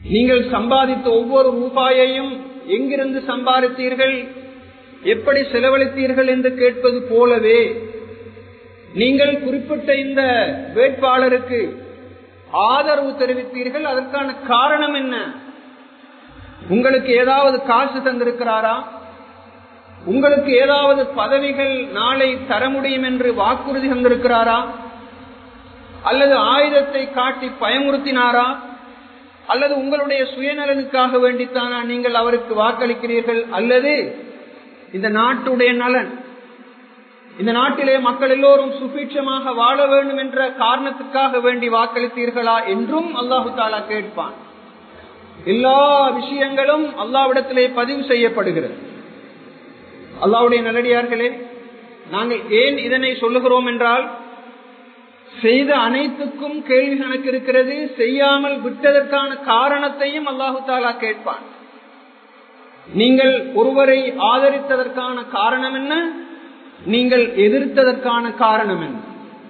நீங்கள் சம்பாதித்த ஒவ்வொரு ரூபாயையும் எங்கிருந்து சம்பாதித்தீர்கள் எப்படி செலவழித்தீர்கள் என்று கேட்பது போலவே நீங்கள் குறிப்பிட்ட இந்த வேட்பாளருக்கு ஆதரவு தெரிவித்தீர்கள் அதற்கான காரணம் என்ன உங்களுக்கு ஏதாவது காசு தந்திருக்கிறாரா உங்களுக்கு ஏதாவது பதவிகள் நாளை தர முடியும் என்று வாக்குறுதி தந்திருக்கிறாரா அல்லது ஆயுதத்தை காட்டி பயமுறுத்தினாரா அல்லது உங்களுடைய சுயநலனுக்காக வேண்டித்தானா நீங்கள் அவருக்கு வாக்களிக்கிறீர்கள் அல்லது இந்த நாட்டுடைய நலன் இந்த நாட்டிலே மக்கள் எல்லோரும் சுபீட்சமாக வாழ வேண்டும் என்ற காரணத்துக்காக வேண்டி வாக்களித்தீர்களா என்றும் அல்லாஹு தாலா கேட்பான் எல்லா விஷயங்களும் அல்லாவிடத்திலே பதிவு செய்யப்படுகிறது அல்லாவுடைய நல்லடியார்களே நாங்கள் ஏன் இதனை சொல்லுகிறோம் என்றால் செய்த அனைத்துக்கும் கேள்வி கணக்கு இருக்கிறது செய்யாமல் விட்டதற்கான காரணத்தையும் அல்லாஹு தாலா கேட்பான் நீங்கள் ஒருவரை ஆதரித்ததற்கான காரணம் என்ன நீங்கள் எதிர்த்ததற்கான காரணம் என்ன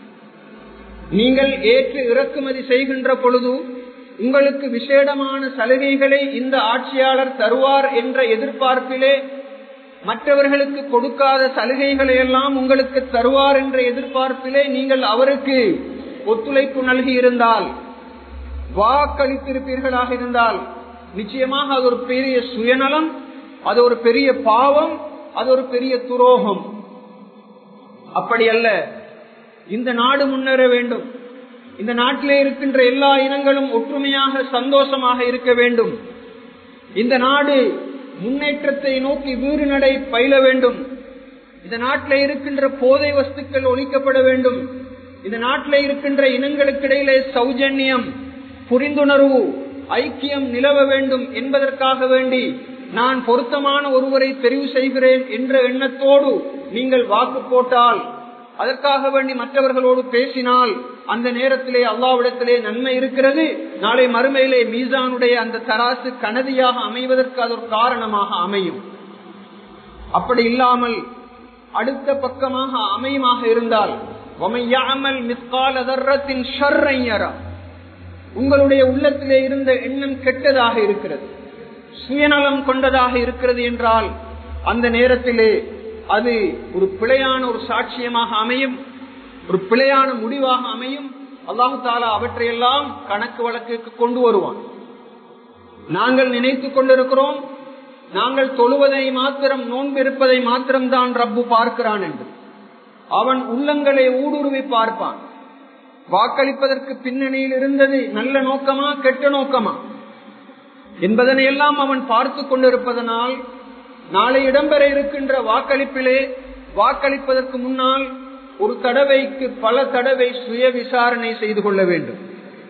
நீங்கள் ஏற்று இறக்குமதி செய்கின்ற பொழுது உங்களுக்கு விசேடமான சலுகைகளை இந்த ஆட்சியாளர் தருவார் என்ற எதிர்பார்ப்பிலே மற்றவர்களுக்கு கொடுக்காத சலுகைகளை எல்லாம் உங்களுக்கு தருவார் என்ற எதிர்பார்ப்பிலே நீங்கள் அவருக்கு ஒத்துழைப்பு நல்கி இருந்தால் வாக்களித்திருப்பீர்களாக இருந்தால் நிச்சயமாக அது ஒரு பெரிய சுயநலம் அது ஒரு பெரிய பாவம் அது ஒரு பெரிய துரோகம் அப்படி அல்ல இந்த நாடு முன்னேற வேண்டும் இந்த நாட்டிலே இருக்கின்ற எல்லா இனங்களும் ஒற்றுமையாக சந்தோஷமாக இருக்க வேண்டும் இந்த நாடு முன்னேற்றத்தை நோக்கி வீறு நடை பயில வேண்டும் இந்த நாட்டில் இருக்கின்ற போதை வஸ்துக்கள் ஒழிக்கப்பட வேண்டும் இந்த நாட்டில் இருக்கின்ற இனங்களுக்கிடையிலே சௌஜன்யம் புரிந்துணர்வு ஐக்கியம் நிலவ வேண்டும் என்பதற்காக வேண்டி நான் பொருத்தமான ஒருவரை தெரிவு செய்கிறேன் என்ற எண்ணத்தோடு நீங்கள் வாக்கு போட்டால் அதற்காக வேண்டி மற்றவர்களோடு பேசினால் அந்த நேரத்திலே அல்லாவிடத்திலே நன்மை இருக்கிறது நாளை மறுமையிலே மீசானுடைய அந்த தராசு கனதியாக அமைவதற்கு அது ஒரு காரணமாக அமையும் அப்படி இல்லாமல் அடுத்த பக்கமாக அமையுமாக இருந்தால் உங்களுடைய உள்ளத்திலே இருந்த எண்ணம் கெட்டதாக இருக்கிறது சுயநலம் கொண்டதாக இருக்கிறது என்றால் அந்த நேரத்திலே அது ஒரு பிழையான ஒரு சாட்சியமாக அமையும் ஒரு பிழையான முடிவாக அமையும் அல்லாஹு தாலா அவற்றையெல்லாம் கணக்கு வழக்குக்கு கொண்டு வருவான் நாங்கள் நினைத்துக் கொண்டிருக்கிறோம் நாங்கள் தொழுவதை மாத்திரம் நோன்பு இருப்பதை மாத்திரம்தான் ரப்பு பார்க்கிறான் என்று அவன் உள்ளங்களை ஊடுருவி பார்ப்பான் வாக்களிப்பதற்கு பின்னணியில் இருந்தது நல்ல நோக்கமா கெட்ட நோக்கமா என்பதனை எல்லாம் அவன் பார்த்து கொண்டிருப்பதனால் நாளை இடம்பெற இருக்கின்ற வாக்களிப்பிலே வாக்களிப்பதற்கு முன்னால் ஒரு தடவைக்கு பல தடவை சுய விசாரணை செய்து கொள்ள வேண்டும்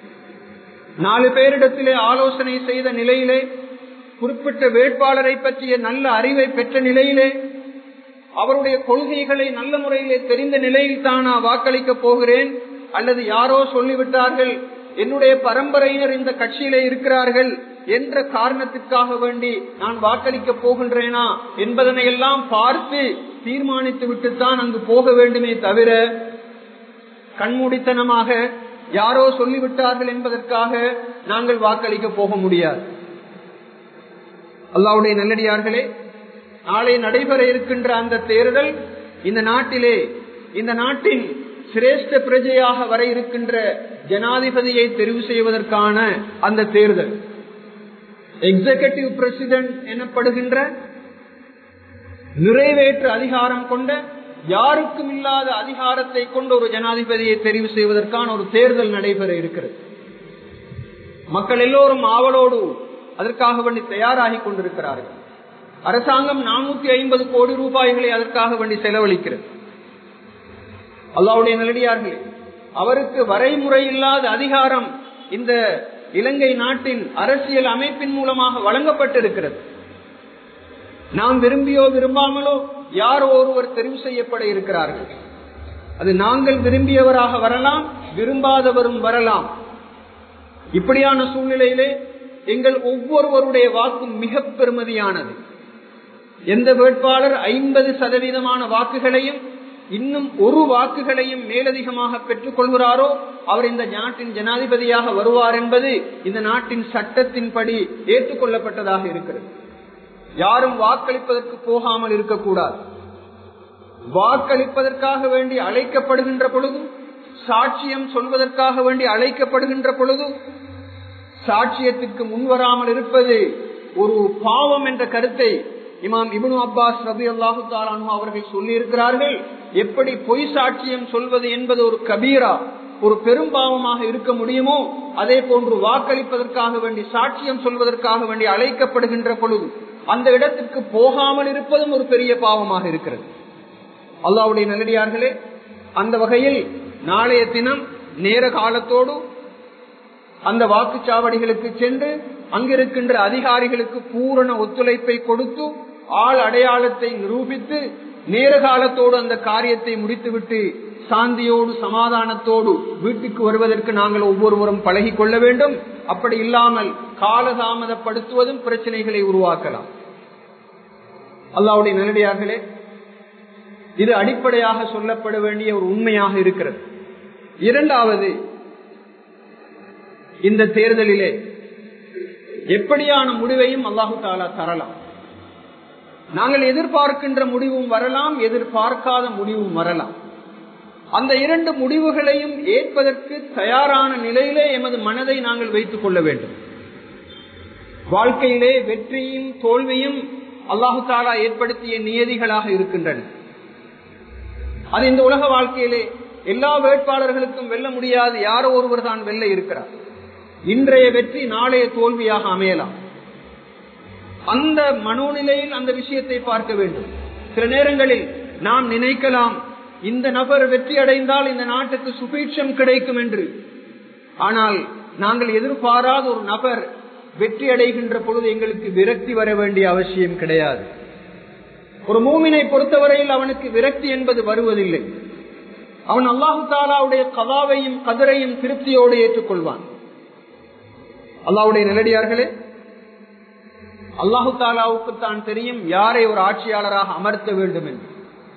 நாலு பேரிடத்திலே ஆலோசனை செய்த நிலையிலே குறிப்பிட்ட வேட்பாளரை பற்றிய நல்ல அறிவை பெற்ற நிலையிலே அவருடைய கொள்கைகளை நல்ல முறையிலே தெரிந்த நிலையில் தானா வாக்களிக்க போகிறேன் அல்லது யாரோ சொல்லிவிட்டார்கள் என்னுடைய பரம்பரையினர் இந்த கட்சியிலே இருக்கிறார்கள் என்ற காரணத்திற்காக வேண்டி நான் வாக்களிக்க போகின்றேனா என்பதனை எல்லாம் பார்த்து தீர்மானித்து விட்டுத்தான் அங்கு போக வேண்டுமே தவிர கண்மூடித்தனமாக யாரோ சொல்லிவிட்டார்கள் என்பதற்காக நாங்கள் வாக்களிக்க போக முடியாது அல்லாவுடைய நல்லடியார்களே நாளை நடைபெற இருக்கின்ற அந்த தேர்தல் இந்த நாட்டிலே இந்த நாட்டின் சிரேஷ்ட பிரஜையாக வர இருக்கின்ற ஜனாதிபதியை தெரிவு செய்வதற்கான அந்த தேர்தல் எக்ஸிகட்டிவ் பிரசிடென்ட் எனப்படுகின்ற நிறைவேற்று அதிகாரம் கொண்ட யாருக்கும் இல்லாத அதிகாரத்தை கொண்ட ஒரு ஜனாதிபதியை தெரிவு செய்வதற்கான ஒரு தேர்தல் நடைபெற இருக்கிறது மக்கள் எல்லோரும் ஆவலோடு அதற்காக வேண்டி தயாராகி கொண்டிருக்கிறார்கள் அரசாங்கம் நானூத்தி ஐம்பது கோடி ரூபாய்களை அதற்காக வேண்டி செலவழிக்கிறது அல்லாவுடைய நல்லடியார்களே அவருக்கு வரைமுறை இல்லாத அதிகாரம் இந்த இலங்கை நாட்டின் அரசியல் அமைப்பின் மூலமாக வழங்கப்பட்டிருக்கிறது நாம் விரும்பியோ விரும்பாமலோ யாரோ ஒருவர் தெரிவு செய்யப்பட இருக்கிறார்கள் அது நாங்கள் விரும்பியவராக வரலாம் விரும்பாதவரும் வரலாம் இப்படியான சூழ்நிலையிலே எங்கள் ஒவ்வொருவருடைய வாக்கும் மிக பெருமதியானது எந்த வேட்பாளர் ஐம்பது சதவீதமான வாக்குகளையும் இன்னும் ஒரு வாக்குகளையும் மேலதிகமாக பெற்றுக் கொள்கிறாரோ அவர் இந்த நாட்டின் ஜனாதிபதியாக வருவார் என்பது இந்த நாட்டின் சட்டத்தின்படி ஏற்றுக்கொள்ளப்பட்டதாக இருக்கிறது யாரும் வாக்களிப்பதற்கு போகாமல் இருக்கக்கூடாது வாக்களிப்பதற்காக வேண்டி அழைக்கப்படுகின்ற பொழுது சாட்சியம் சொல்வதற்காக வேண்டி அழைக்கப்படுகின்ற பொழுது சாட்சியத்திற்கு முன்வராமல் இருப்பது ஒரு பாவம் என்ற கருத்தை இமாம் இபுனு அப்பாஸ் ரபி அல்லாஹு தாலானு அவர்கள் சொல்லி இருக்கிறார்கள் எப்படி பொய் சாட்சியம் சொல்வது என்பது ஒரு கபீரா ஒரு பெரும்பாவமாக இருக்க முடியுமோ அதே போன்று வாக்களிப்பதற்காக வேண்டி சாட்சியம் சொல்வதற்காக வேண்டி அழைக்கப்படுகின்ற பொழுது அந்த இடத்திற்கு போகாமல் இருப்பதும் ஒரு பெரிய பாவமாக இருக்கிறது அல்லாவுடைய நல்லடியார்களே அந்த வகையில் நாளைய தினம் நேர காலத்தோடு அந்த வாக்குச்சாவடிகளுக்கு சென்று அங்கிருக்கின்ற அதிகாரிகளுக்கு பூரண ஒத்துழைப்பை கொடுத்து ஆள் அடையாளத்தை நிரூபித்து நேர காலத்தோடு அந்த காரியத்தை முடித்துவிட்டு சாந்தியோடு சமாதானத்தோடு வீட்டுக்கு வருவதற்கு நாங்கள் ஒவ்வொருவரும் பழகி கொள்ள வேண்டும் அப்படி இல்லாமல் காலதாமதப்படுத்துவதும் பிரச்சனைகளை உருவாக்கலாம் அல்லாவுடைய நல்லடியார்களே இது அடிப்படையாக சொல்லப்பட வேண்டிய ஒரு உண்மையாக இருக்கிறது இரண்டாவது இந்த தேர்தலிலே எப்படியான முடிவையும் அல்லாஹு தாலா தரலாம் நாங்கள் எதிர்பார்க்கின்ற முடிவும் வரலாம் எதிர்பார்க்காத முடிவும் வரலாம் அந்த இரண்டு முடிவுகளையும் ஏற்பதற்கு தயாரான நிலையிலே எமது மனதை நாங்கள் வைத்துக் கொள்ள வேண்டும் வாழ்க்கையிலே வெற்றியும் தோல்வியும் அல்லாஹு தாலா ஏற்படுத்திய நியதிகளாக இருக்கின்றன அது இந்த உலக வாழ்க்கையிலே எல்லா வேட்பாளர்களுக்கும் வெல்ல முடியாது யாரோ ஒருவர் தான் வெல்ல இருக்கிறார் இன்றைய வெற்றி நாளைய தோல்வியாக அமையலாம் அந்த மனோநிலையில் அந்த விஷயத்தை பார்க்க வேண்டும் சில நேரங்களில் நாம் நினைக்கலாம் இந்த நபர் வெற்றி அடைந்தால் இந்த நாட்டுக்கு சுபீட்சம் கிடைக்கும் என்று ஆனால் நாங்கள் எதிர்பாராத ஒரு நபர் வெற்றி அடைகின்ற பொழுது எங்களுக்கு விரக்தி வர வேண்டிய அவசியம் கிடையாது ஒரு மூமினை பொறுத்தவரையில் அவனுக்கு விரக்தி என்பது வருவதில்லை அவன் அல்லாஹு தாலாவுடைய கதாவையும் கதிரையும் திருப்தியோடு ஏற்றுக்கொள்வான் அல்லாவுடைய நிலடியார்களே அல்லாஹு தாலாவுக்கு தான் தெரியும் யாரை ஒரு ஆட்சியாளராக அமர்த்த வேண்டும் என்று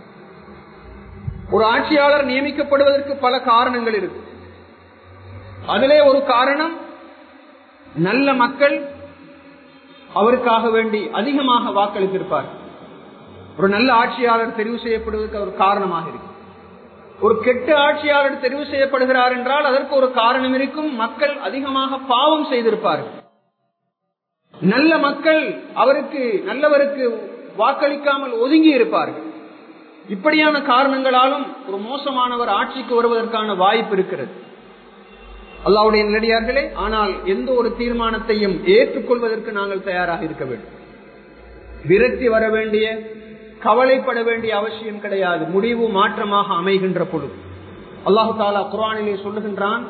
ஒரு ஆட்சியாளர் நியமிக்கப்படுவதற்கு பல காரணங்கள் இருக்கு அதிலே ஒரு காரணம் நல்ல மக்கள் அவருக்காக வேண்டி அதிகமாக வாக்களித்திருப்பார் ஒரு நல்ல ஆட்சியாளர் தெரிவு செய்யப்படுவதற்கு ஒரு காரணமாக இருக்கு ஒரு கெட்ட ஆட்சியாளர் தெரிவு செய்யப்படுகிறார் என்றால் அதற்கு ஒரு காரணம் இருக்கும் மக்கள் அதிகமாக பாவம் செய்திருப்பார்கள் நல்ல மக்கள் அவருக்கு நல்லவருக்கு வாக்களிக்காமல் ஒதுங்கி இருப்பார்கள் இப்படியான காரணங்களாலும் ஒரு மோசமானவர் ஆட்சிக்கு வருவதற்கான வாய்ப்பு இருக்கிறது அல்லாவுடைய நிலடியார்களே ஆனால் எந்த ஒரு தீர்மானத்தையும் ஏற்றுக்கொள்வதற்கு நாங்கள் தயாராக இருக்க வேண்டும் விரக்தி வர வேண்டிய கவலைப்பட வேண்டிய அவசியம் கிடையாது முடிவு மாற்றமாக அமைகின்ற பொழுது அல்லாஹு தாலா குரானிலே சொல்லுகின்றான்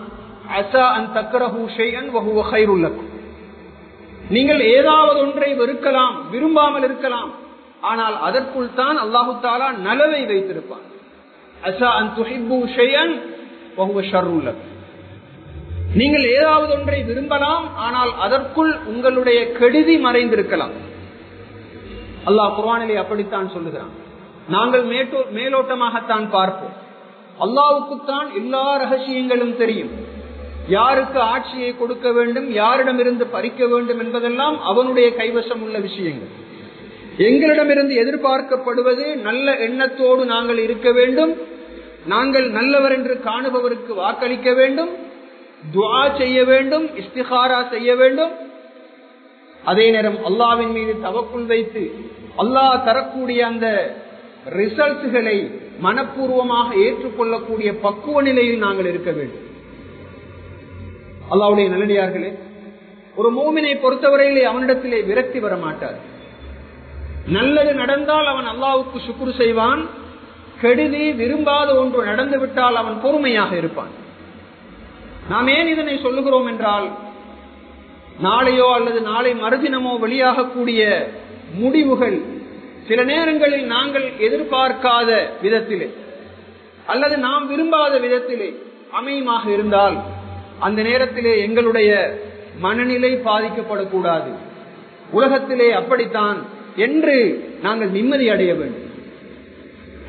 நீங்கள் ஏதாவது ஒன்றை வெறுக்கலாம் விரும்பாமல் இருக்கலாம் ஆனால் அதற்குள் தான் அல்லாஹு தாலா நலவை வைத்திருப்பான் நீங்கள் ஏதாவது ஒன்றை விரும்பலாம் ஆனால் அதற்குள் உங்களுடைய கெடுதி மறைந்திருக்கலாம் அல்லாஹ் குர்வானிலே அப்படித்தான் சொல்லுகிறான் நாங்கள் மேலோட்டமாகத்தான் பார்ப்போம் அல்லாவுக்குத்தான் எல்லா ரகசியங்களும் தெரியும் யாருக்கு ஆட்சியை கொடுக்க வேண்டும் யாரிடமிருந்து பறிக்க வேண்டும் என்பதெல்லாம் அவனுடைய கைவசம் உள்ள விஷயங்கள் எங்களிடமிருந்து எதிர்பார்க்கப்படுவது நல்ல எண்ணத்தோடு நாங்கள் இருக்க வேண்டும் நாங்கள் நல்லவர் என்று காணுபவருக்கு வாக்களிக்க வேண்டும் துவா செய்ய வேண்டும் இஸ்திகாரா செய்ய வேண்டும் அதே நேரம் அல்லாவின் மீது தவக்குள் வைத்து அல்லாஹ் தரக்கூடிய அந்த ரிசல்ட்களை மனப்பூர்வமாக ஏற்றுக்கொள்ளக்கூடிய பக்குவ நிலையில் நாங்கள் இருக்க வேண்டும் அல்லாவுடைய நல்லடியார்களே ஒரு மூமினை பொறுத்தவரையிலே அவனிடத்திலே விரக்தி வர மாட்டார் நல்லது நடந்தால் அவன் அல்லாவுக்கு சுக்குரு செய்வான் கெடுதி விரும்பாத ஒன்று நடந்து விட்டால் அவன் பொறுமையாக இருப்பான் நாம் ஏன் இதனை சொல்லுகிறோம் என்றால் நாளையோ அல்லது நாளை மறுதினமோ வெளியாகக்கூடிய முடிவுகள் சில நேரங்களில் நாங்கள் எதிர்பார்க்காத விதத்திலே அல்லது நாம் விரும்பாத விதத்திலே அமையுமாக இருந்தால் அந்த நேரத்திலே எங்களுடைய மனநிலை பாதிக்கப்படக்கூடாது உலகத்திலே அப்படித்தான் என்று நாங்கள் நிம்மதி அடைய வேண்டும்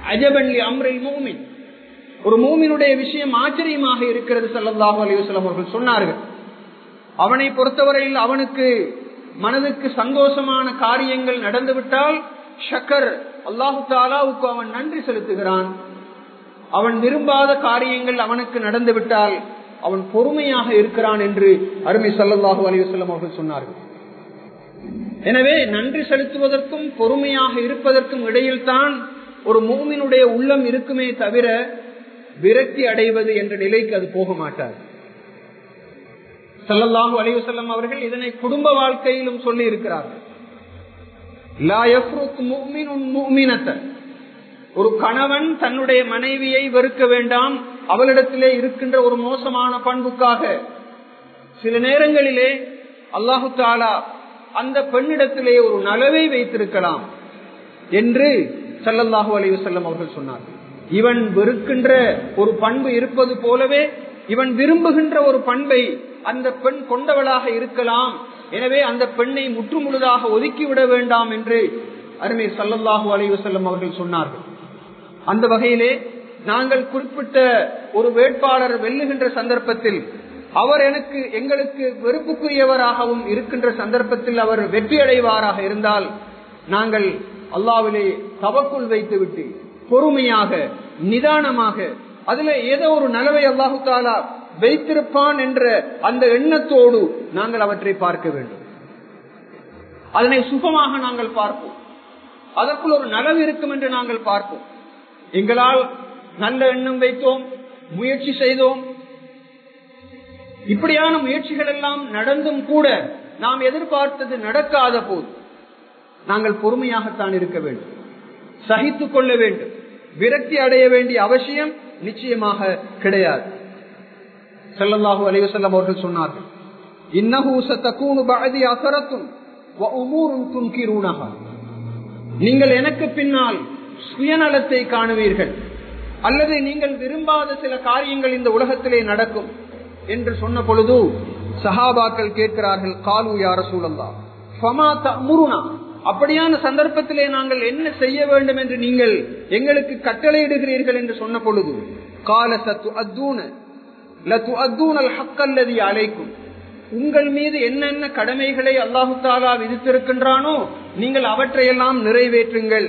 அஜபன்லி அம்ரில் மூமின் ஒரு மூமினுடைய விஷயம் ஆச்சரியமாக இருக்கிறது சல்லல்லாஹு அலையுஸ்லாம் அவர்கள் சொன்னார்கள் அவனை பொறுத்தவரையில் அவனுக்கு மனதுக்கு சந்தோஷமான காரியங்கள் நடந்துவிட்டால் ஷக்கர் அல்லாஹு தாலாவுக்கு அவன் நன்றி செலுத்துகிறான் அவன் விரும்பாத காரியங்கள் அவனுக்கு நடந்துவிட்டால் அவன் பொறுமையாக இருக்கிறான் என்று அருமை சல்லல்லாஹு அலையுஸ்லாம் அவர்கள் சொன்னார்கள் எனவே நன்றி செலுத்துவதற்கும் பொறுமையாக இருப்பதற்கும் இடையில் தான் ஒரு மூமினுடைய உள்ளம் இருக்குமே தவிர விரக்தி அடைவது என்ற நிலைக்கு அது போக மாட்டார் சல்லல்லாஹு அலைவசல்லம் அவர்கள் இதனை குடும்ப வாழ்க்கையிலும் சொல்லி இருக்கிறார்கள் ஒரு கணவன் தன்னுடைய மனைவியை வெறுக்க வேண்டாம் அவளிடத்திலே இருக்கின்ற ஒரு மோசமான பண்புக்காக சில நேரங்களிலே அல்லாஹு தாலா அந்த பெண்ணிடத்திலே ஒரு நலவை வைத்திருக்கலாம் என்று சல்லல்லாஹு அலைவசல்லம் அவர்கள் சொன்னார்கள் இவன் வெறுக்கின்ற ஒரு பண்பு இருப்பது போலவே இவன் விரும்புகின்ற ஒரு பண்பை அந்த பெண் கொண்டவளாக இருக்கலாம் எனவே அந்த பெண்ணை முற்றுமுழுதாக ஒதுக்கிவிட வேண்டாம் என்று அருமை சல்லல்லாஹு அலைவசல்லம் அவர்கள் சொன்னார்கள் அந்த வகையிலே நாங்கள் குறிப்பிட்ட ஒரு வேட்பாளர் வெல்லுகின்ற சந்தர்ப்பத்தில் அவர் எனக்கு எங்களுக்கு வெறுப்புக்குரியவராகவும் இருக்கின்ற சந்தர்ப்பத்தில் அவர் வெற்றி அடைவாராக இருந்தால் நாங்கள் அல்லாவிலே தவக்குள் வைத்துவிட்டு பொறுமையாக நிதானமாக அதுல ஏதோ ஒரு நலவை அல்லாஹு தாலா வைத்திருப்பான் என்ற அந்த எண்ணத்தோடு நாங்கள் அவற்றை பார்க்க வேண்டும் அதனை சுகமாக நாங்கள் பார்ப்போம் அதற்குள் ஒரு நலவு இருக்கும் என்று நாங்கள் பார்ப்போம் எங்களால் நல்ல எண்ணம் வைத்தோம் முயற்சி செய்தோம் இப்படியான முயற்சிகள் எல்லாம் நடந்தும் கூட நாம் எதிர்பார்த்தது நடக்காத போது நாங்கள் பொறுமையாகத்தான் இருக்க வேண்டும் சகித்துக் கொள்ள வேண்டும் விரக்தி அடைய வேண்டிய அவசியம் நிச்சயமாக கிடையாது செல்லல்லாஹு அலைவசல்லம் அவர்கள் சொன்னார்கள் நீங்கள் எனக்கு பின்னால் சுயநலத்தை காணுவீர்கள் அல்லது நீங்கள் விரும்பாத சில காரியங்கள் இந்த உலகத்திலே நடக்கும் என்று சொன்ன பொழுது சஹாபாக்கள் கேட்கிறார்கள் காலு யார சூழல்லா முருனா அப்படியான சந்தர்ப்பத்திலே நாங்கள் என்ன செய்ய வேண்டும் என்று நீங்கள் எங்களுக்கு கட்டளையிடுகிறீர்கள் என்று சொன்ன பொழுது கால சத்து அத்தூன லத்து அத்தூனல் ஹக்கல்லதி அழைக்கும் உங்கள் மீது என்னென்ன கடமைகளை அல்லாஹு தாலா விதித்திருக்கின்றானோ நீங்கள் அவற்றையெல்லாம் நிறைவேற்றுங்கள்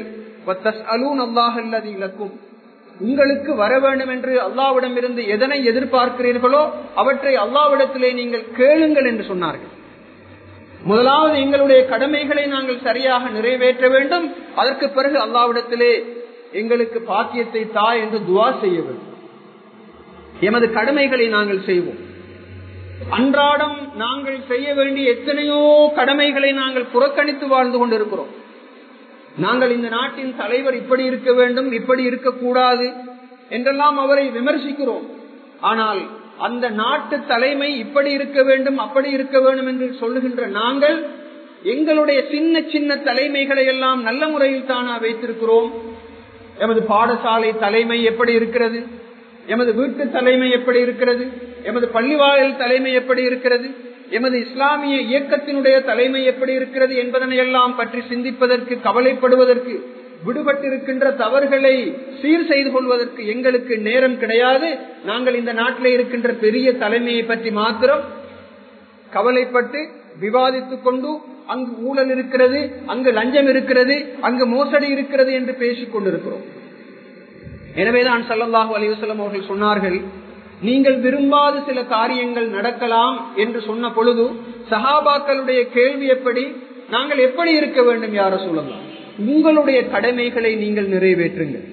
இலக்கும் உங்களுக்கு வர வேண்டும் என்று அல்லாவிடம் இருந்து எதனை எதிர்பார்க்கிறீர்களோ அவற்றை அல்லாவிடத்திலே நீங்கள் கேளுங்கள் என்று சொன்னார்கள் முதலாவது எங்களுடைய கடமைகளை நாங்கள் சரியாக நிறைவேற்ற வேண்டும் அதற்கு பிறகு அல்லாவிடத்திலே எங்களுக்கு பாக்கியத்தை தா என்று துவா செய்ய வேண்டும் எமது கடமைகளை நாங்கள் செய்வோம் அன்றாடம் நாங்கள் செய்ய வேண்டிய எத்தனையோ கடமைகளை நாங்கள் புறக்கணித்து வாழ்ந்து கொண்டிருக்கிறோம் நாங்கள் இந்த நாட்டின் தலைவர் இப்படி இருக்க வேண்டும் இப்படி இருக்கக்கூடாது என்றெல்லாம் அவரை விமர்சிக்கிறோம் ஆனால் அந்த நாட்டு தலைமை இப்படி இருக்க வேண்டும் அப்படி இருக்க வேண்டும் என்று சொல்லுகின்ற நாங்கள் எங்களுடைய சின்ன சின்ன தலைமைகளை எல்லாம் நல்ல முறையில் தானா வைத்திருக்கிறோம் எமது பாடசாலை தலைமை எப்படி இருக்கிறது எமது வீட்டு தலைமை எப்படி இருக்கிறது எமது பள்ளிவாயல் தலைமை எப்படி இருக்கிறது எமது இஸ்லாமிய இயக்கத்தினுடைய தலைமை எப்படி இருக்கிறது என்பதனை எல்லாம் பற்றி சிந்திப்பதற்கு கவலைப்படுவதற்கு விடுபட்டிருக்கின்ற தவறுகளை சீர் செய்து கொள்வதற்கு எங்களுக்கு நேரம் கிடையாது நாங்கள் இந்த நாட்டில் இருக்கின்ற பெரிய தலைமையை பற்றி மாத்திரம் கவலைப்பட்டு விவாதித்துக் கொண்டு அங்கு ஊழல் இருக்கிறது அங்கு லஞ்சம் இருக்கிறது அங்கு மோசடி இருக்கிறது என்று பேசிக் கொண்டிருக்கிறோம் எனவேதான் சல்லல்லாஹு அலிவசல்லம் அவர்கள் சொன்னார்கள் நீங்கள் விரும்பாத சில காரியங்கள் நடக்கலாம் என்று சொன்ன பொழுது சஹாபாக்களுடைய கேள்வி எப்படி நாங்கள் எப்படி இருக்க வேண்டும் யார சொல்லலாம் உங்களுடைய கடமைகளை நீங்கள் நிறைவேற்றுங்கள்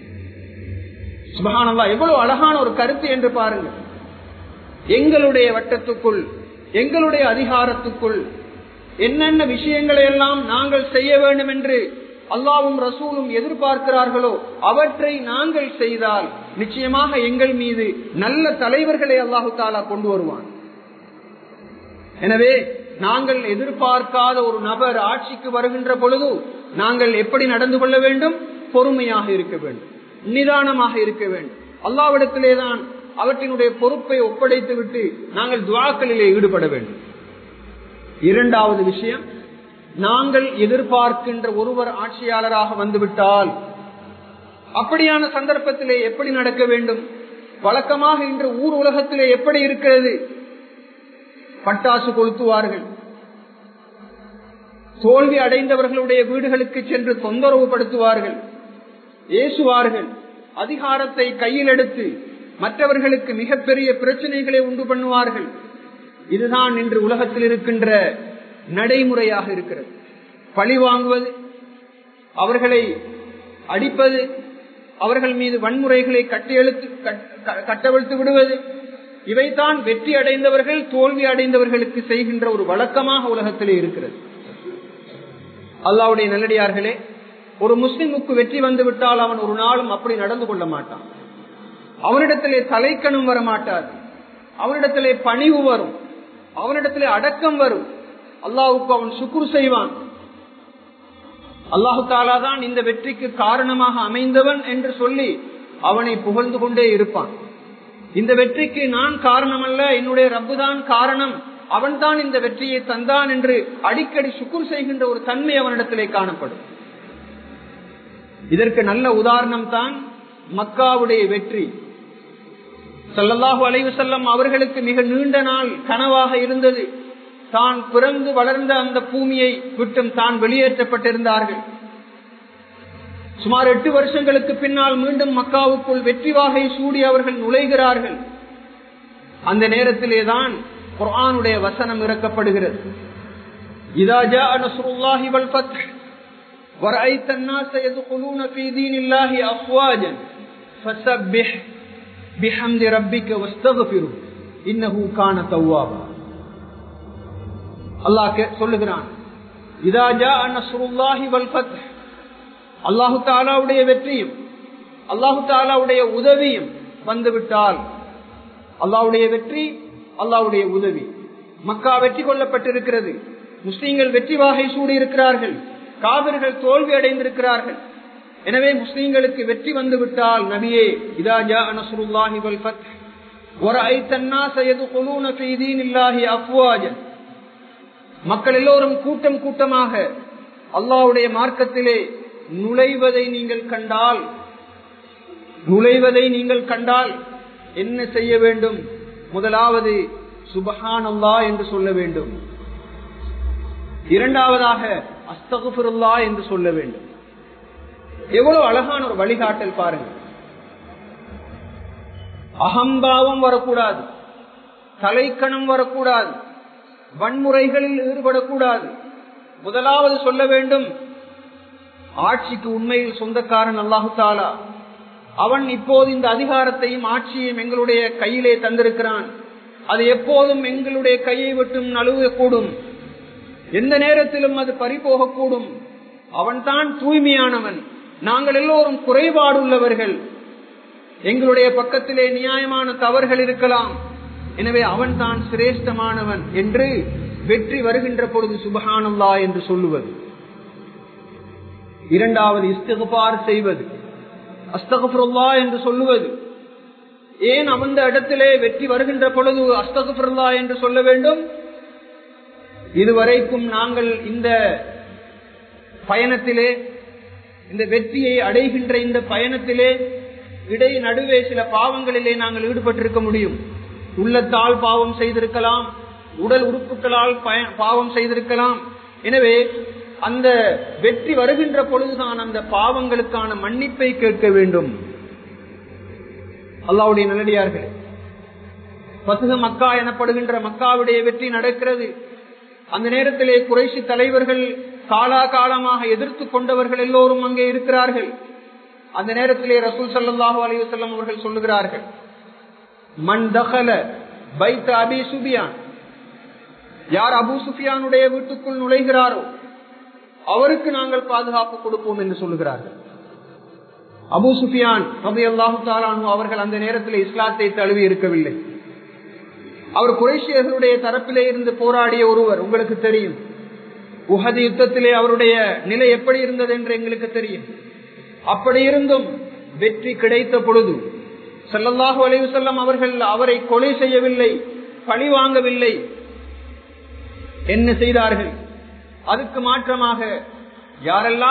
சுபகானந்தா எவ்வளவு அழகான ஒரு கருத்து என்று பாருங்கள் எங்களுடைய வட்டத்துக்குள் எங்களுடைய அதிகாரத்துக்குள் என்னென்ன விஷயங்களை எல்லாம் நாங்கள் செய்ய வேண்டும் என்று அல்லாவும் ரசூலும் எதிர்பார்க்கிறார்களோ அவற்றை நாங்கள் செய்தால் நிச்சயமாக எங்கள் மீது நல்ல தலைவர்களை அல்லாஹு தாலா கொண்டு வருவான் எனவே நாங்கள் எதிர்பார்க்காத ஒரு நபர் ஆட்சிக்கு வருகின்ற பொழுது நாங்கள் எப்படி நடந்து கொள்ள வேண்டும் பொறுமையாக இருக்க வேண்டும் நிதானமாக இருக்க வேண்டும் அல்லாவிடத்திலேதான் அவற்றினுடைய பொறுப்பை ஒப்படைத்து விட்டு நாங்கள் துவாக்களிலே ஈடுபட வேண்டும் இரண்டாவது விஷயம் நாங்கள் எதிர்பார்க்கின்ற ஒருவர் ஆட்சியாளராக வந்துவிட்டால் அப்படியான சந்தர்ப்பத்திலே எப்படி நடக்க வேண்டும் வழக்கமாக இன்று ஊர் உலகத்திலே எப்படி இருக்கிறது பட்டாசு கொளுத்துவார்கள் தோல்வி அடைந்தவர்களுடைய வீடுகளுக்கு சென்று தொந்தரவு படுத்துவார்கள் ஏசுவார்கள் அதிகாரத்தை கையில் எடுத்து மற்றவர்களுக்கு மிகப்பெரிய பிரச்சனைகளை உண்டு பண்ணுவார்கள் இதுதான் இன்று உலகத்தில் இருக்கின்ற நடைமுறையாக இருக்கிறது பழி வாங்குவது அவர்களை அடிப்பது அவர்கள் மீது வன்முறைகளை கட்டியெழுத்து கட்டவிழ்த்து விடுவது இவைதான் வெற்றி அடைந்தவர்கள் தோல்வி அடைந்தவர்களுக்கு செய்கின்ற ஒரு வழக்கமாக உலகத்திலே இருக்கிறது அல்லாவுடைய நல்லடியார்களே ஒரு முஸ்லிமுக்கு வெற்றி வந்து விட்டால் அவன் ஒரு நாளும் அப்படி நடந்து கொள்ள மாட்டான் அவனிடத்திலே தலைக்கணும் வர மாட்டாது அவனிடத்திலே பணிவு வரும் அவனிடத்திலே அடக்கம் வரும் அல்லாவுக்கு அவன் சுக்குரு செய்வான் அல்லாஹு தாலா தான் இந்த வெற்றிக்கு காரணமாக அமைந்தவன் என்று சொல்லி அவனை புகழ்ந்து கொண்டே இருப்பான் இந்த வெற்றிக்கு நான் காரணம் அல்ல என்னுடைய ரப்பு தான் காரணம் அவன் தான் இந்த வெற்றியை தந்தான் என்று அடிக்கடி சுக்குர் செய்கின்ற ஒரு தன்மை அவனிடத்திலே காணப்படும் இதற்கு நல்ல உதாரணம் தான் மக்காவுடைய வெற்றி சல்லல்லாஹு அலைவு செல்லம் அவர்களுக்கு மிக நீண்ட நாள் கனவாக இருந்தது தான் பிறந்து வளர்ந்த அந்த பூமியை விட்டும் தான் வெளியேற்றப்பட்டிருந்தார்கள் சுமார் எட்டு வருஷங்களுக்கு பின்னால் மீண்டும் மக்காவுக்குள் வெற்றி வாகை சூடி அவர்கள் நுழைகிறார்கள் அந்த நேரத்திலேதான் குரானுடைய வசனம் இறக்கப்படுகிறது இதாஜா நசுருல்லாஹி வல் ஃபத்ஹ் ورأيت الناس يدخلون في دين الله أفواجا فسبح بحمد ربك واستغفره إنه كان توابا அல்லாஹ் சொல்லுகிறான் இதா ஜா நஸ்ருல்லாஹி வல் ஃபத்ஹ் அல்லாஹு தாலாவுடைய வெற்றியும் அல்லாஹு தாலாவுடைய உதவியும் வந்துவிட்டால் அல்லாவுடைய வெற்றி அல்லாவுடைய உதவி மக்கா வெற்றி கொள்ளப்பட்டிருக்கிறது முஸ்லீம்கள் வெற்றி வாகை சூடி இருக்கிறார்கள் காவிர்கள் தோல்வி அடைந்திருக்கிறார்கள் எனவே முஸ்லீம்களுக்கு வெற்றி வந்துவிட்டால் நபியே இதா ஜா நஸ்ருல்லாஹி வல் ஃபத்ஹ் ورأيت الناس يدخلون في دين الله أفواجا மக்கள் எல்லோரும் கூட்டம் கூட்டமாக அல்லாவுடைய மார்க்கத்திலே நுழைவதை நீங்கள் கண்டால் நுழைவதை நீங்கள் கண்டால் என்ன செய்ய வேண்டும் முதலாவது சுபஹான் அல்லா என்று சொல்ல வேண்டும் இரண்டாவதாக அஸ்தகுஃபுல்லா என்று சொல்ல வேண்டும் எவ்வளவு அழகான ஒரு வழிகாட்டல் பாருங்க அகம்பாவம் வரக்கூடாது தலைக்கணம் வரக்கூடாது வன்முறைகளில் ஈடுபடக்கூடாது முதலாவது சொல்ல வேண்டும் ஆட்சிக்கு உண்மையில் சொந்தக்காரன் அல்லாஹு தாலா அவன் இப்போது இந்த அதிகாரத்தையும் ஆட்சியையும் எங்களுடைய கையிலே தந்திருக்கிறான் அது எப்போதும் எங்களுடைய கையை விட்டும் நழுவக்கூடும் எந்த நேரத்திலும் அது பறிபோகக்கூடும் அவன்தான் தூய்மையானவன் நாங்கள் எல்லோரும் குறைபாடுள்ளவர்கள் எங்களுடைய பக்கத்திலே நியாயமான தவறுகள் இருக்கலாம் எனவே அவன் தான் சிரேஷ்டமானவன் என்று வெற்றி வருகின்ற பொழுது சுபஹானல்லா என்று சொல்லுவது இரண்டாவது இஸ்தகுபார் செய்வது அஸ்தகுல்லா என்று சொல்லுவது ஏன் அந்த இடத்திலே வெற்றி வருகின்ற பொழுது அஸ்தகுல்லா என்று சொல்ல வேண்டும் இதுவரைக்கும் நாங்கள் இந்த பயணத்திலே இந்த வெற்றியை அடைகின்ற இந்த பயணத்திலே இடை நடுவே சில பாவங்களிலே நாங்கள் ஈடுபட்டிருக்க முடியும் உள்ளத்தால் பாவம் செய்திருக்கலாம் உடல் உறுப்புகளால் பாவம் செய்திருக்கலாம் எனவே அந்த வெற்றி வருகின்ற பொழுதுதான் அந்த பாவங்களுக்கான மன்னிப்பை கேட்க வேண்டும் அல்லாவுடைய நல்லடியார்கள் பத்துக மக்கா எனப்படுகின்ற மக்காவுடைய வெற்றி நடக்கிறது அந்த நேரத்திலே குறைசி தலைவர்கள் காலா காலமாக எதிர்த்து கொண்டவர்கள் எல்லோரும் அங்கே இருக்கிறார்கள் அந்த நேரத்திலே ரசூல் சல்லாஹூ அலையுசல்லம் அவர்கள் சொல்லுகிறார்கள் மண் தகல பைத்த அபி சுபியான் யார் அபு சுஃபியானுடைய வீட்டுக்குள் நுழைகிறாரோ அவருக்கு நாங்கள் பாதுகாப்பு கொடுப்போம் என்று சொல்லுகிறார்கள் அபு சுஃபியான் ரபி அல்லாஹு தாலானு அவர்கள் அந்த நேரத்தில் இஸ்லாத்தை தழுவி இருக்கவில்லை அவர் குரேஷியர்களுடைய தரப்பிலே இருந்து போராடிய ஒருவர் உங்களுக்கு தெரியும் உஹது யுத்தத்திலே அவருடைய நிலை எப்படி இருந்தது என்று எங்களுக்கு தெரியும் அப்படி இருந்தும் வெற்றி கிடைத்த பொழுது சல்லல்லாஹு அலைவு செல்லம் அவர்கள் அவரை கொலை செய்யவில்லை பழி வாங்கவில்லை என்ன செய்தார்கள் அதுக்கு மாற்றமாக யாரெல்லாம்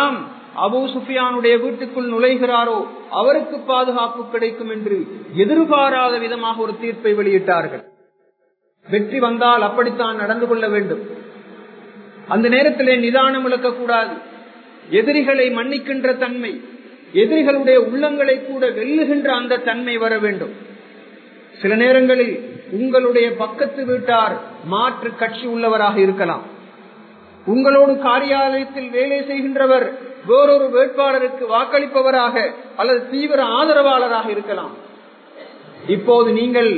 அபு சுஃபியானுடைய வீட்டுக்குள் நுழைகிறாரோ அவருக்கு பாதுகாப்பு கிடைக்கும் என்று எதிர்பாராத விதமாக ஒரு தீர்ப்பை வெளியிட்டார்கள் வெற்றி வந்தால் அப்படித்தான் நடந்து கொள்ள வேண்டும் அந்த நேரத்திலே நிதானம் இழக்கக்கூடாது எதிரிகளை மன்னிக்கின்ற தன்மை எதிரிகளுடைய உள்ளங்களை கூட வெல்லுகின்ற அந்த தன்மை வர வேண்டும் சில நேரங்களில் உங்களுடைய பக்கத்து வீட்டார் மாற்று கட்சி உள்ளவராக இருக்கலாம் உங்களோடு காரியாலயத்தில் வேலை செய்கின்றவர் வேறொரு வேட்பாளருக்கு வாக்களிப்பவராக அல்லது தீவிர ஆதரவாளராக இருக்கலாம் இப்போது நீங்கள்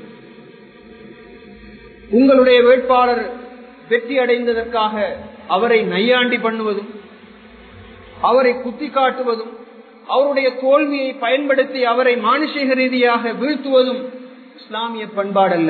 உங்களுடைய வேட்பாளர் வெற்றி அடைந்ததற்காக அவரை நையாண்டி பண்ணுவதும் அவரை குத்தி காட்டுவதும் அவருடைய தோல்வியை பயன்படுத்தி அவரை மானுஷிக ரீதியாக வீழ்த்துவதும் இஸ்லாமிய பண்பாடல்ல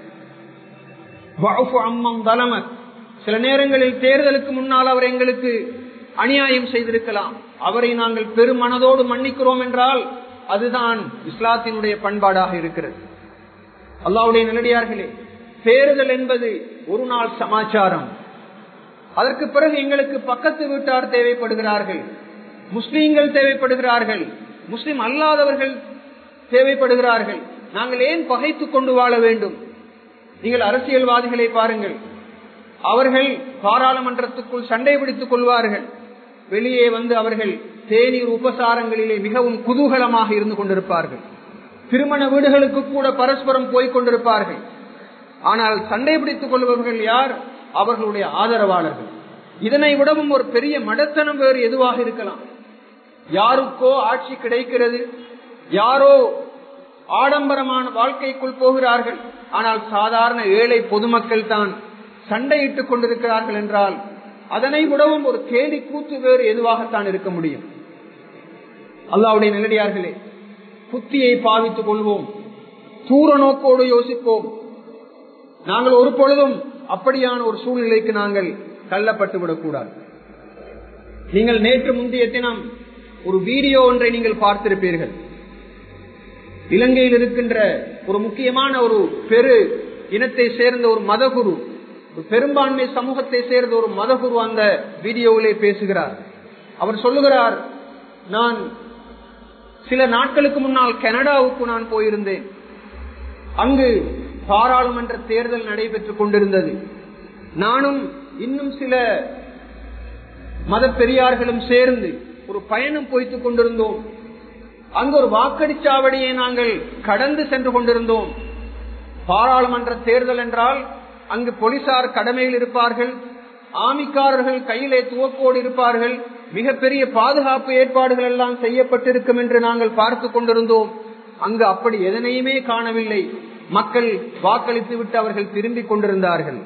சில நேரங்களில் தேர்தலுக்கு முன்னால் அவர் எங்களுக்கு அநியாயம் செய்திருக்கலாம் அவரை நாங்கள் பெருமனதோடு மன்னிக்கிறோம் என்றால் அதுதான் இஸ்லாத்தினுடைய பண்பாடாக இருக்கிறது அல்லாவுடைய நிலடியார்களே தேர்தல் என்பது ஒரு நாள் சமாச்சாரம் அதற்கு பிறகு எங்களுக்கு பக்கத்து வீட்டார் தேவைப்படுகிறார்கள் முஸ்லீம்கள் தேவைப்படுகிறார்கள் முஸ்லிம் அல்லாதவர்கள் தேவைப்படுகிறார்கள் நாங்கள் ஏன் பகைத்துக் கொண்டு வாழ வேண்டும் நீங்கள் அரசியல்வாதிகளை பாருங்கள் அவர்கள் பாராளுமன்றத்துக்குள் சண்டை பிடித்துக் கொள்வார்கள் வெளியே வந்து அவர்கள் தேநீர் உபசாரங்களிலே மிகவும் குதூகலமாக இருந்து கொண்டிருப்பார்கள் திருமண வீடுகளுக்கு கூட பரஸ்பரம் போய்க் கொண்டிருப்பார்கள் ஆனால் சண்டை பிடித்துக் கொள்பவர்கள் யார் அவர்களுடைய ஆதரவாளர்கள் இதனை விடவும் ஒரு பெரிய மடத்தனம் வேறு எதுவாக இருக்கலாம் யாருக்கோ ஆட்சி கிடைக்கிறது யாரோ ஆடம்பரமான வாழ்க்கைக்குள் போகிறார்கள் ஆனால் சாதாரண ஏழை பொதுமக்கள் தான் சண்டையிட்டுக் கொண்டிருக்கிறார்கள் என்றால் அதனை விடவும் ஒரு கேலி கூத்து வேறு எதுவாகத்தான் இருக்க முடியும் அல்லாவுடைய நிலடியார்களே புத்தியை பாவித்துக் கொள்வோம் தூர நோக்கோடு யோசிப்போம் நாங்கள் ஒரு பொழுதும் அப்படியான ஒரு சூழ்நிலைக்கு நாங்கள் தள்ளப்பட்டு விடக்கூடாது நீங்கள் நேற்று முந்தைய தினம் ஒரு வீடியோ ஒன்றை நீங்கள் பார்த்திருப்பீர்கள் இலங்கையில் இருக்கின்ற ஒரு முக்கியமான ஒரு பெரு இனத்தை சேர்ந்த ஒரு மதகுரு ஒரு பெரும்பான்மை சமூகத்தை சேர்ந்த ஒரு மதகுரு அந்த வீடியோவிலே பேசுகிறார் அவர் சொல்லுகிறார் நான் சில நாட்களுக்கு முன்னால் கனடாவுக்கு நான் போயிருந்தேன் அங்கு பாராளுமன்ற தேர்தல் நடைபெற்றுக் கொண்டிருந்தது நானும் இன்னும் சில மத பெரியார்களும் சேர்ந்து ஒரு பயணம் போய்த்துக் கொண்டிருந்தோம் அங்கு ஒரு வாக்கடிச்சாவடியை நாங்கள் கடந்து சென்று கொண்டிருந்தோம் பாராளுமன்ற தேர்தல் என்றால் அங்கு போலீசார் கடமையில் இருப்பார்கள் ஆமிக்காரர்கள் கையிலே துவக்கோடு இருப்பார்கள் மிகப்பெரிய பாதுகாப்பு ஏற்பாடுகள் எல்லாம் செய்யப்பட்டிருக்கும் என்று நாங்கள் பார்த்து கொண்டிருந்தோம் அங்கு அப்படி எதனையுமே காணவில்லை மக்கள் வாக்களித்து விட்டு அவர்கள் திரும்பிக் கொண்டிருந்தார்கள்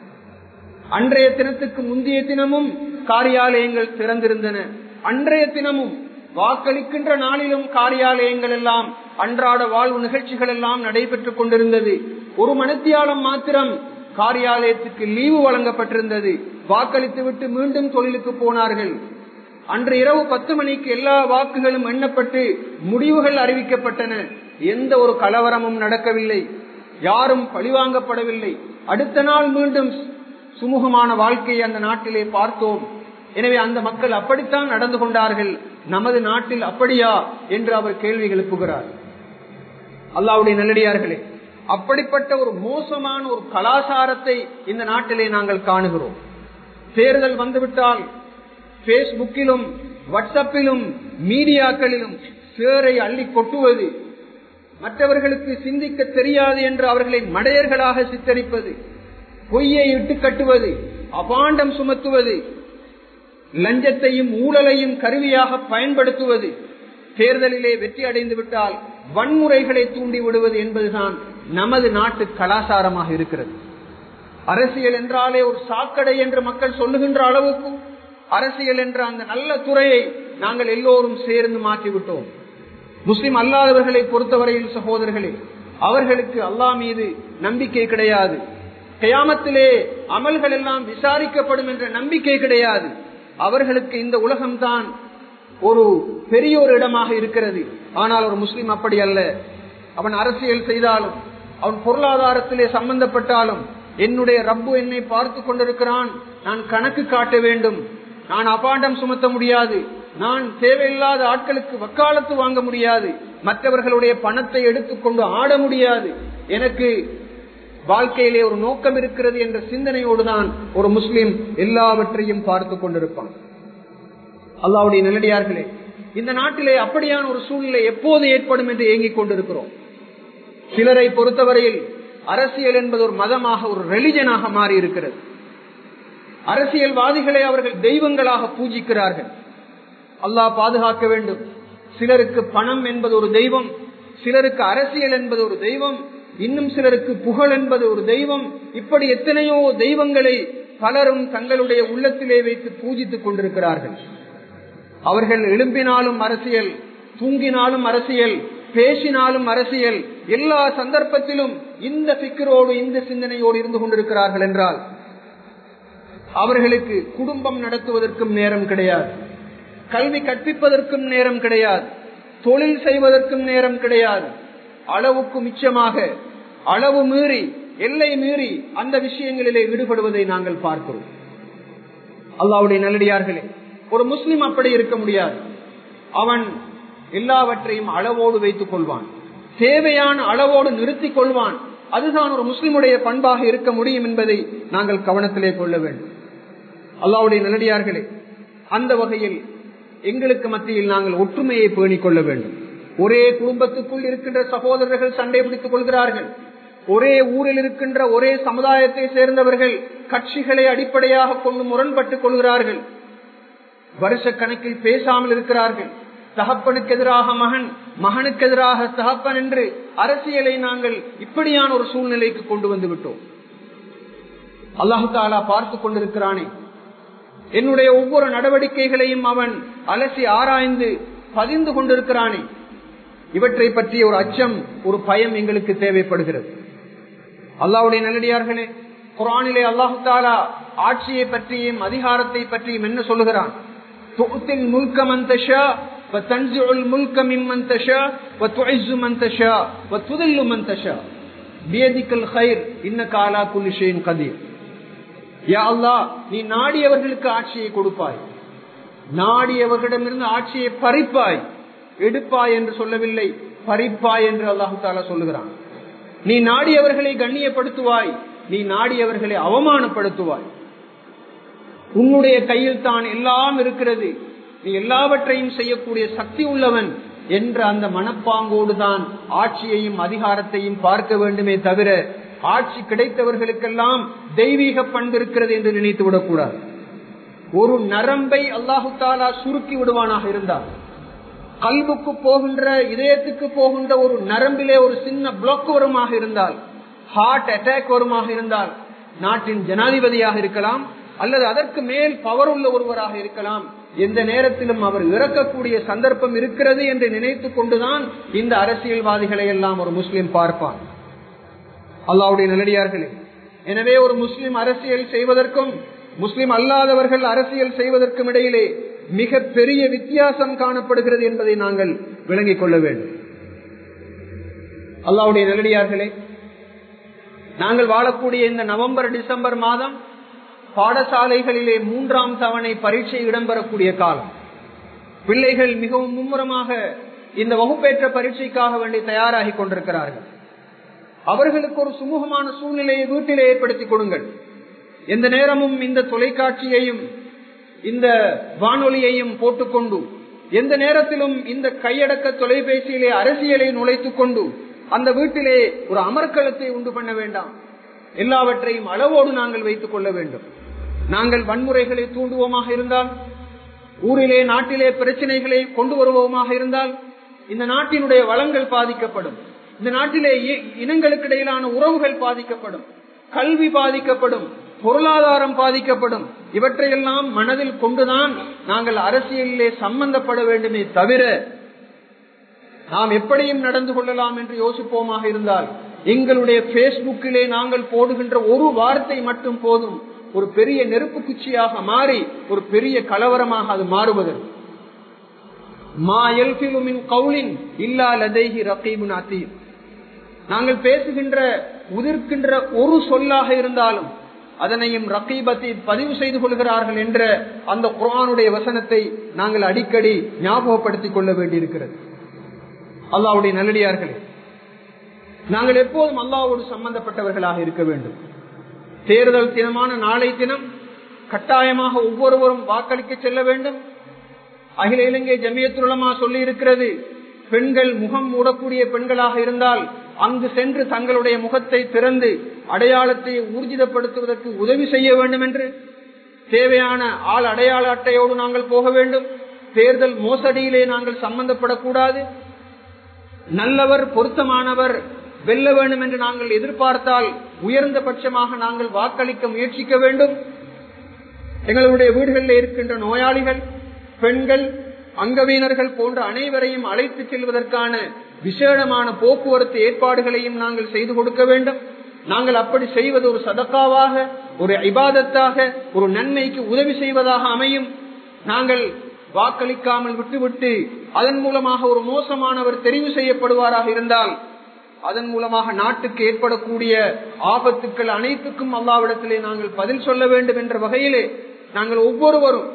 அன்றைய தினத்துக்கு முந்தைய தினமும் காரியாலயங்கள் திறந்திருந்தன அன்றைய தினமும் வாக்களிக்கின்ற நாளிலும் காரியாலயங்கள் எல்லாம் அன்றாட வாழ்வு நிகழ்ச்சிகள் எல்லாம் நடைபெற்றுக் கொண்டிருந்தது ஒரு மனத்தியாலம் மாத்திரம் காரியாலயத்துக்கு லீவு வழங்கப்பட்டிருந்தது வாக்களித்து விட்டு மீண்டும் தொழிலுக்கு போனார்கள் அன்று இரவு பத்து மணிக்கு எல்லா வாக்குகளும் எண்ணப்பட்டு முடிவுகள் அறிவிக்கப்பட்டன எந்த ஒரு கலவரமும் நடக்கவில்லை யாரும் பழிவாங்கப்படவில்லை அடுத்த நாள் மீண்டும் சுமூகமான வாழ்க்கையை அந்த நாட்டிலே பார்த்தோம் எனவே அந்த மக்கள் அப்படித்தான் நடந்து கொண்டார்கள் நமது நாட்டில் அப்படியா என்று அவர் கேள்வி எழுப்புகிறார் அல்லாவுடைய நல்லடியார்களே அப்படிப்பட்ட ஒரு மோசமான ஒரு கலாச்சாரத்தை இந்த நாட்டிலே நாங்கள் காணுகிறோம் தேர்தல் வந்துவிட்டால் பேஸ்புக்கிலும் வாட்ஸ்அப்பிலும் மீடியாக்களிலும் சேரை அள்ளி கொட்டுவது மற்றவர்களுக்கு சிந்திக்க தெரியாது என்று அவர்களை மடையர்களாக சித்தரிப்பது பொய்யை இட்டு கட்டுவது அபாண்டம் சுமத்துவது லஞ்சத்தையும் ஊழலையும் கருவியாக பயன்படுத்துவது தேர்தலிலே வெற்றி அடைந்து விட்டால் வன்முறைகளை தூண்டி விடுவது என்பதுதான் நமது நாட்டு கலாச்சாரமாக இருக்கிறது அரசியல் என்றாலே ஒரு சாக்கடை என்று மக்கள் சொல்லுகின்ற அளவுக்கு அரசியல் என்ற அந்த நல்ல துறையை நாங்கள் எல்லோரும் சேர்ந்து மாற்றிவிட்டோம் முஸ்லிம் அல்லாதவர்களை பொறுத்தவரையில் சகோதரர்களே அவர்களுக்கு அல்லாஹ் மீது நம்பிக்கை கிடையாது கயாமத்திலே அமல்கள் எல்லாம் விசாரிக்கப்படும் என்ற நம்பிக்கை கிடையாது அவர்களுக்கு இந்த உலகம்தான் ஒரு பெரிய ஒரு இடமாக இருக்கிறது ஆனால் ஒரு முஸ்லிம் அப்படி அல்ல அவன் அரசியல் செய்தாலும் அவன் பொருளாதாரத்திலே சம்பந்தப்பட்டாலும் என்னுடைய ரப்பு என்னை பார்த்து கொண்டிருக்கிறான் நான் கணக்கு காட்ட வேண்டும் நான் அபாண்டம் சுமத்த முடியாது நான் தேவையில்லாத ஆட்களுக்கு வக்காலத்து வாங்க முடியாது மற்றவர்களுடைய பணத்தை எடுத்துக்கொண்டு ஆட முடியாது எனக்கு வாழ்க்கையிலே ஒரு நோக்கம் இருக்கிறது என்ற சிந்தனையோடு தான் ஒரு முஸ்லிம் எல்லாவற்றையும் பார்த்து கொண்டிருப்பான் அல்லாவுடைய நல்லடியார்களே இந்த நாட்டிலே அப்படியான ஒரு சூழ்நிலை எப்போது ஏற்படும் என்று ஏங்கிக் கொண்டிருக்கிறோம் சிலரை பொறுத்தவரையில் அரசியல் என்பது ஒரு மதமாக ஒரு ரெலிஜனாக மாறி இருக்கிறது அரசியல்வாதிகளை அவர்கள் தெய்வங்களாக பூஜிக்கிறார்கள் அல்லாஹ் பாதுகாக்க வேண்டும் சிலருக்கு பணம் என்பது ஒரு தெய்வம் சிலருக்கு அரசியல் என்பது ஒரு தெய்வம் இன்னும் சிலருக்கு புகழ் என்பது ஒரு தெய்வம் இப்படி எத்தனையோ தெய்வங்களை பலரும் தங்களுடைய உள்ளத்திலே வைத்து பூஜித்துக் கொண்டிருக்கிறார்கள் அவர்கள் எழும்பினாலும் அரசியல் தூங்கினாலும் அரசியல் பேசினாலும் அரசியல் எல்லா சந்தர்ப்பத்திலும் இந்த சிக்கரோடு இந்த சிந்தனையோடு இருந்து கொண்டிருக்கிறார்கள் என்றால் அவர்களுக்கு குடும்பம் நடத்துவதற்கும் நேரம் கிடையாது கல்வி கற்பிப்பதற்கும் நேரம் கிடையாது தொழில் செய்வதற்கும் நேரம் கிடையாது அளவுக்கு மிச்சமாக அளவு மீறி எல்லை மீறி அந்த விஷயங்களிலே ஈடுபடுவதை நாங்கள் பார்க்கிறோம் அல்லாவுடைய நல்லடியார்களே ஒரு முஸ்லிம் அப்படி இருக்க முடியாது அவன் எல்லாவற்றையும் அளவோடு வைத்துக் கொள்வான் தேவையான அளவோடு நிறுத்திக் கொள்வான் அதுதான் ஒரு முஸ்லிமுடைய பண்பாக இருக்க முடியும் என்பதை நாங்கள் கவனத்திலே கொள்ள வேண்டும் அல்லாவுடைய நல்லடியார்களே அந்த வகையில் எங்களுக்கு மத்தியில் நாங்கள் ஒற்றுமையை பேணிக் கொள்ள வேண்டும் ஒரே குடும்பத்துக்குள் இருக்கின்ற சகோதரர்கள் சண்டை பிடித்துக் கொள்கிறார்கள் ஒரே ஊரில் இருக்கின்ற ஒரே சமுதாயத்தை சேர்ந்தவர்கள் கட்சிகளை அடிப்படையாக கொண்டு முரண்பட்டுக் கொள்கிறார்கள் வருஷ கணக்கில் பேசாமல் இருக்கிறார்கள் தகப்பனுக்கு எதிராக மகன் மகனுக்கு எதிராக தகப்பன் என்று அரசியலை நாங்கள் இப்படியான ஒரு சூழ்நிலைக்கு கொண்டு வந்து விட்டோம் அல்லாஹு தாலா பார்த்து கொண்டிருக்கிறானே என்னுடைய ஒவ்வொரு நடவடிக்கைகளையும் அவன் அலசி ஆராய்ந்து பதிந்து கொண்டிருக்கிறானே இவற்றை பற்றிய ஒரு அச்சம் ஒரு பயம் எங்களுக்கு தேவைப்படுகிறது அல்லாவுடைய நல்லடியார்களே குரானிலே அல்லாஹு தாலா ஆட்சியை பற்றியும் அதிகாரத்தை பற்றியும் என்ன சொல்லுகிறான் முல்க மந்தஷா وتنزع الملك ممن تشاء وتعز من تشاء وتذل من تشاء بيدك الخير انك على كل شيء قدير யா அல்லா நீ நாடியவர்களுக்கு ஆட்சியை கொடுப்பாய் நாடியவர்களிடமிருந்து ஆட்சியை பறிப்பாய் எடுப்பாய் என்று சொல்லவில்லை பறிப்பாய் என்று அல்லாஹு தாலா சொல்லுகிறான் நீ நாடியவர்களை கண்ணியப்படுத்துவாய் நீ நாடியவர்களை அவமானப்படுத்துவாய் உன்னுடைய கையில் தான் எல்லாம் இருக்கிறது நீ எல்லாவற்றையும் செய்யக்கூடிய சக்தி உள்ளவன் என்ற அந்த மனப்பாங்கோடு தான் ஆட்சியையும் அதிகாரத்தையும் பார்க்க வேண்டுமே தவிர ஆட்சி கிடைத்தவர்களுக்கெல்லாம் தெய்வீக பண்பு இருக்கிறது என்று நினைத்து விடக்கூடாது ஒரு நரம்பை அல்லாஹு தாலா சுருக்கி விடுவானாக இருந்தார் கல்வுக்கு போகின்ற இதயத்துக்கு போகின்ற ஒரு நரம்பிலே ஒரு சின்ன பிளாக் வருமாக இருந்தால் ஹார்ட் அட்டாக் வருமாக இருந்தால் நாட்டின் ஜனாதிபதியாக இருக்கலாம் அல்லது அதற்கு மேல் பவர் உள்ள ஒருவராக இருக்கலாம் எந்த நேரத்திலும் அவர் இறக்கக்கூடிய சந்தர்ப்பம் இருக்கிறது என்று நினைத்து கொண்டுதான் இந்த அரசியல்வாதிகளை எல்லாம் ஒரு முஸ்லிம் பார்ப்பான் அல்லாவுடைய நிலடியார்களே எனவே ஒரு முஸ்லிம் அரசியல் செய்வதற்கும் முஸ்லிம் அல்லாதவர்கள் அரசியல் செய்வதற்கும் இடையிலே மிக பெரிய வித்தியாசம் காணப்படுகிறது என்பதை நாங்கள் விளங்கிக் கொள்ள வேண்டும் அல்லாவுடைய நிலடியார்களே நாங்கள் வாழக்கூடிய இந்த நவம்பர் டிசம்பர் மாதம் பாடசாலைகளிலே மூன்றாம் தவணை பரீட்சை இடம்பெறக்கூடிய காலம் பிள்ளைகள் மிகவும் மும்முரமாக இந்த வகுப்பேற்ற பரீட்சைக்காக வேண்டி தயாராகி கொண்டிருக்கிறார்கள் அவர்களுக்கு ஒரு சுமூகமான சூழ்நிலையை வீட்டிலே ஏற்படுத்திக் கொடுங்கள் எந்த நேரமும் இந்த தொலைக்காட்சியையும் இந்த வானொலியையும் போட்டுக்கொண்டு எந்த நேரத்திலும் இந்த கையடக்க தொலைபேசியிலே அரசியலை நுழைத்துக் கொண்டு அந்த வீட்டிலே ஒரு அமர்க்களத்தை உண்டு பண்ண வேண்டாம் எல்லாவற்றையும் அளவோடு நாங்கள் வைத்துக் கொள்ள வேண்டும் நாங்கள் வன்முறைகளை தூண்டுவோமாக இருந்தால் ஊரிலே நாட்டிலே பிரச்சனைகளை கொண்டு வருவோமாக இருந்தால் இந்த நாட்டினுடைய வளங்கள் பாதிக்கப்படும் இந்த நாட்டிலே இனங்களுக்கு இடையிலான உறவுகள் பாதிக்கப்படும் கல்வி பாதிக்கப்படும் பொருளாதாரம் பாதிக்கப்படும் இவற்றையெல்லாம் மனதில் கொண்டுதான் நாங்கள் அரசியலிலே சம்பந்தப்பட வேண்டுமே தவிர நாம் எப்படியும் நடந்து கொள்ளலாம் என்று யோசிப்போமாக இருந்தால் எங்களுடைய பேஸ்புக்கிலே நாங்கள் போடுகின்ற ஒரு வார்த்தை மட்டும் போதும் ஒரு பெரிய நெருப்பு குச்சியாக மாறி ஒரு பெரிய கலவரமாக அது மாறுவது மா எல்பிலுமின் கவுலின் இல்லா லதைகி ரகீபுன் அத்தீர் நாங்கள் பேசுகின்ற உதிர்க்கின்ற ஒரு சொல்லாக இருந்தாலும் அதனையும் ரகீபத்தை பதிவு செய்து கொள்கிறார்கள் என்ற அந்த குரானுடைய வசனத்தை நாங்கள் அடிக்கடி ஞாபகப்படுத்திக் கொள்ள வேண்டியிருக்கிறது அல்லாவுடைய நல்லடியார்களே நாங்கள் எப்போதும் அல்லாவோடு சம்பந்தப்பட்டவர்களாக இருக்க வேண்டும் தேர்தல் தினமான நாளை தினம் கட்டாயமாக ஒவ்வொருவரும் வாக்களிக்க செல்ல வேண்டும் அகில இலங்கை ஜமியத்துலமா சொல்லி இருக்கிறது பெண்கள் முகம் மூடக்கூடிய பெண்களாக இருந்தால் அங்கு சென்று தங்களுடைய முகத்தை திறந்து அடையாளத்தை ஊர்ஜிதப்படுத்துவதற்கு உதவி செய்ய வேண்டும் என்று தேவையான ஆள் அடையாள அட்டையோடு நாங்கள் போக வேண்டும் தேர்தல் மோசடியிலே நாங்கள் சம்பந்தப்படக்கூடாது நல்லவர் பொருத்தமானவர் வெல்ல வேண்டும் என்று நாங்கள் எதிர்பார்த்தால் உயர்ந்த பட்சமாக நாங்கள் வாக்களிக்க முயற்சிக்க வேண்டும் எங்களுடைய வீடுகளில் இருக்கின்ற நோயாளிகள் பெண்கள் அங்கவீனர்கள் போன்ற அனைவரையும் அழைத்து செல்வதற்கான விசேடமான போக்குவரத்து ஏற்பாடுகளையும் நாங்கள் செய்து கொடுக்க வேண்டும் நாங்கள் அப்படி செய்வது ஒரு சதக்காவாக ஒரு இபாதத்தாக ஒரு நன்மைக்கு உதவி செய்வதாக அமையும் நாங்கள் வாக்களிக்காமல் விட்டுவிட்டு அதன் மூலமாக ஒரு மோசமானவர் தெரிவு செய்யப்படுவாராக இருந்தால் அதன் மூலமாக நாட்டுக்கு ஏற்படக்கூடிய ஆபத்துக்கள் அனைத்துக்கும் அல்லாவிடத்திலே நாங்கள் பதில் சொல்ல வேண்டும் என்ற வகையிலே நாங்கள் ஒவ்வொருவரும்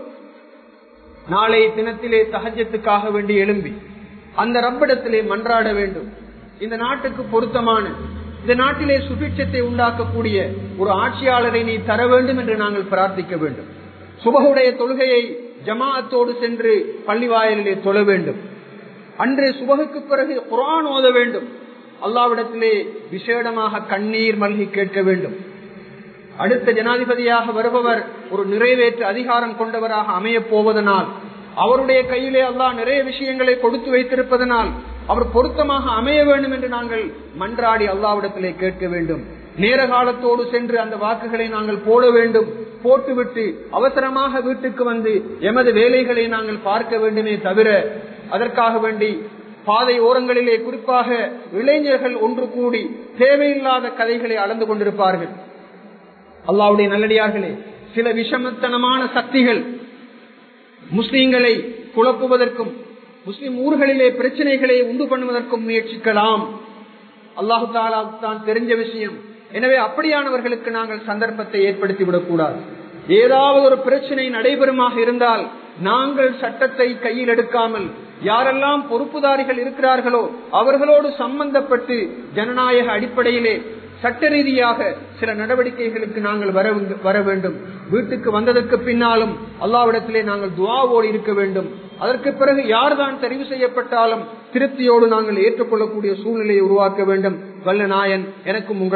நாளைய தினத்திலே சகஜத்துக்காக வேண்டி எழும்பி அந்த ரப்பிடத்திலே மன்றாட வேண்டும் இந்த நாட்டுக்கு பொருத்தமான இந்த நாட்டிலே சுபிட்சத்தை உண்டாக்கக்கூடிய ஒரு ஆட்சியாளரை நீ தர வேண்டும் என்று நாங்கள் பிரார்த்திக்க வேண்டும் சுபகுடைய தொழுகையை ஜமாஅத்தோடு சென்று பள்ளிவாயலிலே தொழ வேண்டும் அன்று சுபகுக்கு பிறகு குரான் ஓத வேண்டும் அல்லாவிடத்திலே விசேடமாக கண்ணீர் மல்கி கேட்க வேண்டும் அடுத்த ஜனாதிபதியாக வருபவர் ஒரு நிறைவேற்று அதிகாரம் கொண்டவராக அமையப் போவதனால் அவருடைய கையிலே அல்லாஹ் நிறைய விஷயங்களை கொடுத்து வைத்திருப்பதனால் அவர் பொருத்தமாக அமைய வேண்டும் என்று நாங்கள் மன்றாடி அல்லாவிடத்திலே கேட்க வேண்டும் நேர காலத்தோடு சென்று அந்த வாக்குகளை நாங்கள் போட வேண்டும் போட்டுவிட்டு அவசரமாக வீட்டுக்கு வந்து எமது வேலைகளை நாங்கள் பார்க்க வேண்டுமே தவிர அதற்காக வேண்டி பாதை ஓரங்களிலே குறிப்பாக இளைஞர்கள் ஒன்று கூடி தேவையில்லாத கதைகளை அளந்து கொண்டிருப்பார்கள் அல்லாவுடைய நல்லடியார்களே சில விஷமத்தனமான சக்திகள் முஸ்லீம்களை குழப்புவதற்கும் முஸ்லிம் ஊர்களிலே பிரச்சனைகளை உண்டு பண்ணுவதற்கும் முயற்சிக்கலாம் அல்லாஹு தாலா தான் தெரிஞ்ச விஷயம் எனவே அப்படியானவர்களுக்கு நாங்கள் சந்தர்ப்பத்தை ஏற்படுத்தி விடக்கூடாது ஏதாவது ஒரு பிரச்சனை நடைபெறுமாக இருந்தால் நாங்கள் சட்டத்தை கையில் எடுக்காமல் யாரெல்லாம் பொறுப்புதாரிகள் இருக்கிறார்களோ அவர்களோடு சம்பந்தப்பட்டு ஜனநாயக அடிப்படையிலே சட்ட ரீதியாக சில நடவடிக்கைகளுக்கு நாங்கள் வர வர வேண்டும் வீட்டுக்கு வந்ததற்கு பின்னாலும் அல்லாவிடத்திலே நாங்கள் துவாவோடு இருக்க வேண்டும் அதற்கு பிறகு யார்தான் தெரிவு செய்யப்பட்டாலும் திருப்தியோடு நாங்கள் ஏற்றுக்கொள்ளக்கூடிய சூழ்நிலையை உருவாக்க வேண்டும் வல்ல நாயன் எனக்கும் உங்கள்